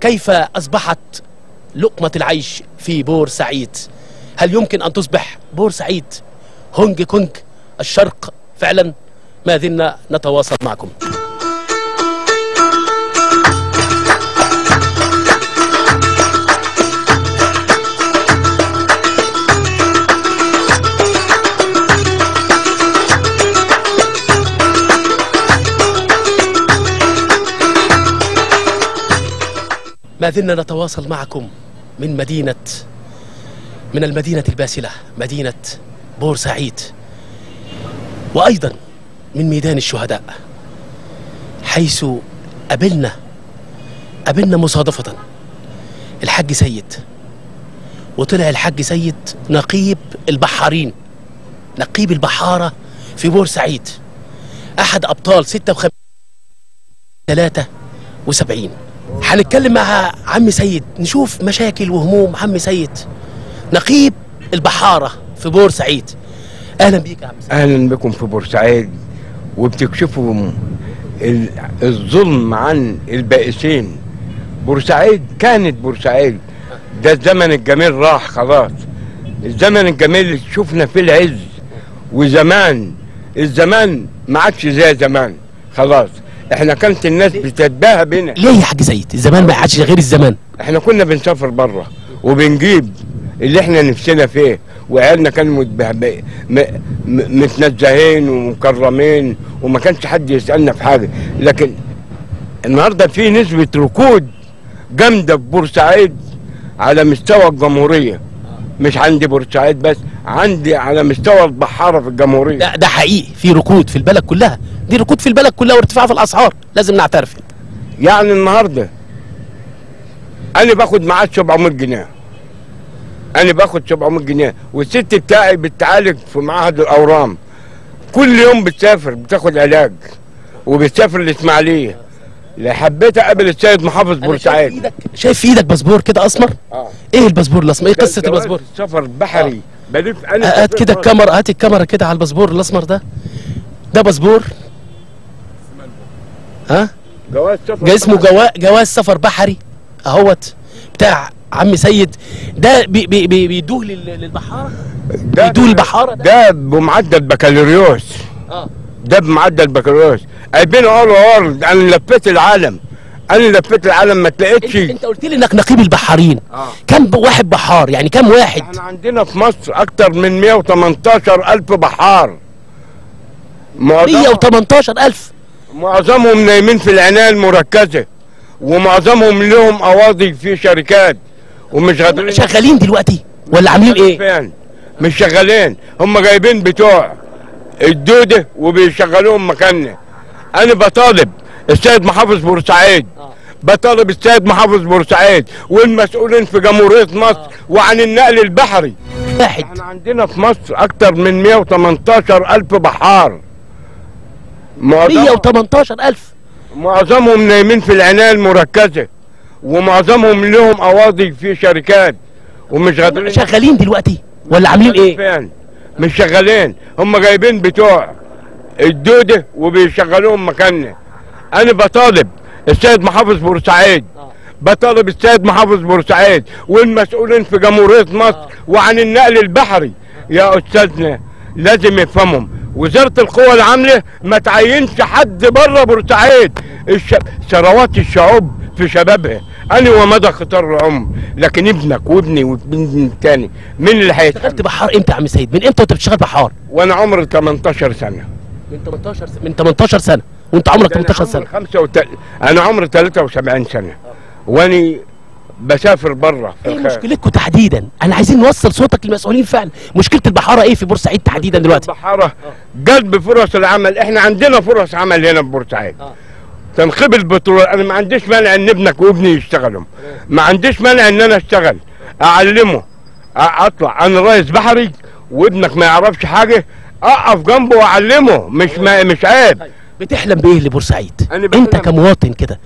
كيف أصبحت لقمة العيش في بورسعيد هل يمكن أن تصبح بورسعيد هونج كونج الشرق فعلا ما زلنا نتواصل معكم ما زلنا نتواصل معكم من مدينة من المدينة الباسلة مدينة بورسعيد وأيضا من ميدان الشهداء حيث قابلنا قابلنا مصادفة الحاج سيد وطلع الحاج سيد نقيب البحارين نقيب البحارة في بورسعيد أحد أبطال 56 73 هنتكلم مع عم سيد نشوف مشاكل وهموم عم سيد نقيب البحارة في بورسعيد أهلا بيك يا عم سيد اهلا بكم في بورسعيد وبتكشفوا ال- الظلم عن البائسين بورسعيد كانت بورسعيد ده الزمن الجميل راح خلاص الزمن الجميل اللي شفنا فيه العز وزمان الزمان ما عادش زي زمان خلاص احنا كانت الناس بتتباهى بينا ليه يا حاج سيد الزمان ما عادش غير الزمان احنا كنا بنسافر بره وبنجيب اللي احنا نفسنا فيه وعيالنا كانوا متبهب- م- م- متنزهين ومكرمين وما كانش حد يسالنا في حاجه لكن النهارده في نسبه ركود جامده في بورسعيد على مستوى الجمهوريه مش عندي بورسعيد بس عندي على مستوى البحاره في الجمهوريه ده, ده حقيقي في ركود في البلد كلها دي ركود في البلد كلها وارتفاع في الأسعار لازم نعترف يعني النهارده انا باخد معاه 700 جنيه انا باخد 700 جنيه والست بتاعي بتعالج في معهد الاورام كل يوم بتسافر بتاخد علاج وبتسافر الاسماعيليه لا حبيت اقابل السيد محافظ أنا شايف في بورسعيد ايدك شايف في ايدك باسبور كده اسمر اه ايه الباسبور الاسمر ايه قصه جواز الباسبور سفر بحري بلف انا هات سافرت كده مرة. الكاميرا هات الكاميرا كده على الباسبور الاسمر ده ده باسبور ها جواز سفر جا اسمه بحري. جوا... جواز سفر بحري اهوت بتاع عم سيد ده بي... بي... بي... بيدوه لل... للبحاره ده بيدوه البحاره ده ده بمعدل بكالوريوس اه ده بمعدل بكالوريوس قايبين اول وورد انا لفيت العالم انا لفيت العالم ما انت, تلاقيتش انت قلت لي انك نقيب البحارين آه. كم ب- واحد بحار يعني كم واحد احنا عندنا في مصر اكتر من 118 الف بحار معظم 118 الف معظمهم نايمين في العنايه المركزه ومعظمهم لهم اواضي في شركات ومش قادرين شغالين دلوقتي ولا عاملين ايه فين مش شغالين هم جايبين بتوع الدوده وبيشغلوهم مكاننا انا بطالب السيد محافظ بورسعيد بطالب السيد محافظ بورسعيد والمسؤولين في جمهوريه مصر وعن النقل البحري واحد احنا عندنا في مصر اكتر من 118 الف بحار معظم 118 الف معظمهم نايمين في العنايه المركزه ومعظمهم لهم اواضي في شركات ومش قادرين شغالين دلوقتي ولا عاملين ايه فين مش شغالين هم جايبين بتوع الدوده وبيشغلوهم مكاننا انا بطالب السيد محافظ بورسعيد بطالب السيد محافظ بورسعيد والمسؤولين في جمهوريه مصر وعن النقل البحري يا استاذنا لازم يفهمهم وزاره القوى العامله ما تعينش حد بره بورسعيد الش... ثروات الشعوب في شبابها انا ومدى خطر العمر لكن ابنك وابني وابن التاني مين اللي هيتحمل اشتغلت بحار امتى يا عم سيد من امتى وانت بتشتغل بحار وانا عمري 18 سنه من 18 سنة. من 18 سنه وانت عمرك 18 سنه أنا عمري خمسة وت... انا عمري 73 سنه واني بسافر بره في ايه الخارج مشكلتكم تحديدا انا عايزين نوصل صوتك للمسؤولين فعلا مشكله البحاره ايه في بورسعيد تحديدا دلوقتي البحاره جلب فرص العمل احنا عندنا فرص عمل هنا في بورسعيد آه. تنخيب البترول انا ما عنديش مانع ان ابنك وابني يشتغلوا ما عنديش مانع ان انا اشتغل اعلمه أ- اطلع انا رئيس بحري وابنك ما يعرفش حاجه اقف جنبه واعلمه مش ما مش عيب بتحلم بايه لبورسعيد أنا بحلم- انت كمواطن كده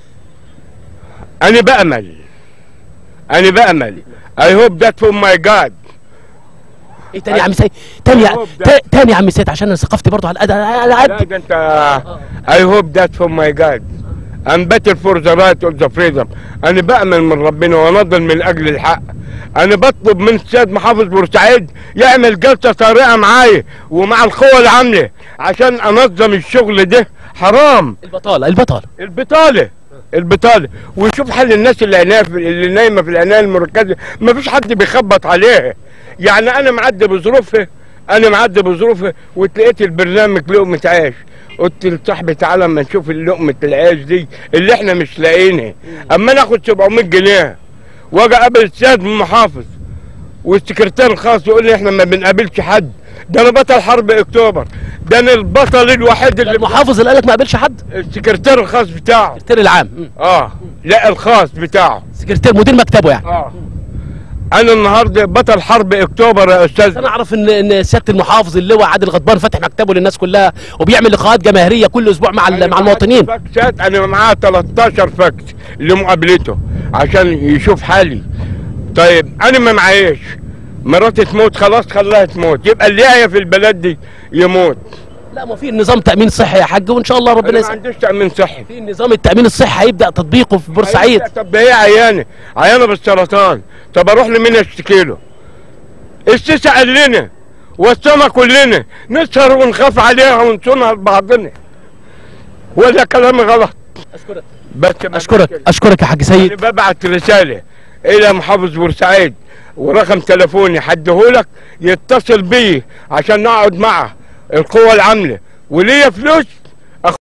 انا بامل انا بامل اي هوب ذات فروم ماي جاد ايه تاني يا عم سيد تاني يا I hope that- تا- تاني يا عم سيد عشان انا ثقافتي برضو على القد على لا قد ده انت اي هوب ذات فروم ماي جاد انبات الفرزرات اوف ذا فريدم انا بامن من ربنا ونضل من اجل الحق انا بطلب من السيد محافظ بورسعيد يعمل جلسه طارئه معايا ومع القوى العامله عشان انظم الشغل ده حرام البطاله البطاله البطاله البطاله ويشوف حل الناس اللي هنا في- اللي نايمه في العنايه المركزه ما فيش حد بيخبط عليها يعني انا معدي بظروفها انا معدي بظروفها وتلاقيت البرنامج لقمه عيش قلت لصاحبي تعالى اما نشوف لقمه العيش دي اللي احنا مش لاقيينها اما ناخد 700 جنيه واجي اقابل السيد المحافظ والسكرتير الخاص يقول لي احنا ما بنقابلش حد ده انا بطل حرب اكتوبر ده انا البطل الوحيد اللي المحافظ اللي قالك ما قابلش حد السكرتير الخاص بتاعه السكرتير العام مم. اه لا الخاص بتاعه سكرتير مدير مكتبه يعني اه انا النهارده بطل حرب اكتوبر يا بس استاذ انا اعرف ان ان سياده المحافظ اللواء عادل غضبان فاتح مكتبه للناس كلها وبيعمل لقاءات جماهيريه كل اسبوع مع ال- مع المواطنين فاكسات انا معاه 13 فاكس لمقابلته عشان يشوف حالي طيب انا ما معيش مراتي تموت خلاص خلاها تموت يبقى اللي هي في البلد دي يموت لا ما في نظام تامين صحي يا حاج وان شاء الله ربنا انا ما يسهل عنديش تامين صحي في نظام التامين الصحي هيبدا تطبيقه في بورسعيد طب ده هي عيانه عيانه بالسرطان طب اروح لمين اشتكي له السيسي قال لنا وصانا كلنا نسهر ونخاف عليها ونصونها لبعضنا ولا كلام غلط اشكرك بس ما اشكرك اشكرك يا حاج انا سيد ببعت رساله الى محافظ بورسعيد ورقم تليفوني حدهولك يتصل بي عشان نقعد معه القوى العامله وليا فلوس